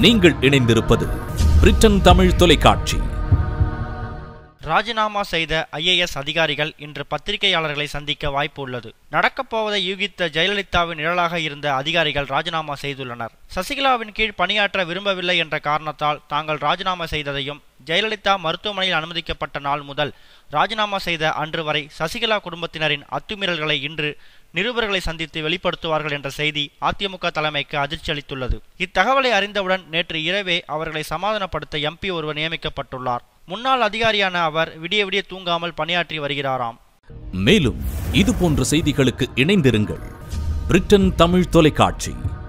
நீங்கள் இணைந்திருப்பது பிரிட்டன் தமிழ் தொலைக்காட்சி ராஜினாமா செய்த ஐஏஎஸ் அதிகாரிகள் இன்று பத்திரிகையாளர்களை சந்திக்க வாய்ப்பு உள்ளது நடக்கப் போவதை யூகித்த ஜெயலலிதாவின் நிழலாக இருந்த அதிகாரிகள் ராஜினாமா செய்துள்ளனர் சசிகலாவின் கீழ் பணியாற்ற விரும்பவில்லை என்ற காரணத்தால் தாங்கள் ராஜினாமா செய்ததையும் ஜெயலலிதா மருத்துவமனையில் அனுமதிக்கப்பட்ட நாள் முதல் ராஜினாமா செய்த அன்று வரை சசிகலா குடும்பத்தினரின் அத்துமீறல்களை இன்று நிருபர்களை சந்தித்து வெளிப்படுத்துவார்கள் என்ற செய்தி அதிமுக தலைமைக்கு அதிர்ச்சி அளித்துள்ளது இத்தகவலை அறிந்தவுடன் நேற்று இரவே அவர்களை சமாதானப்படுத்த எம்பி ஒருவர் நியமிக்கப்பட்டுள்ளார் முன்னாள் அதிகாரியான அவர் விடிய விடிய தூங்காமல் பணியாற்றி வருகிறாராம் மேலும் இது போன்ற செய்திகளுக்கு இணைந்திருங்கள் பிரிட்டன் தமிழ் தொலைக்காட்சி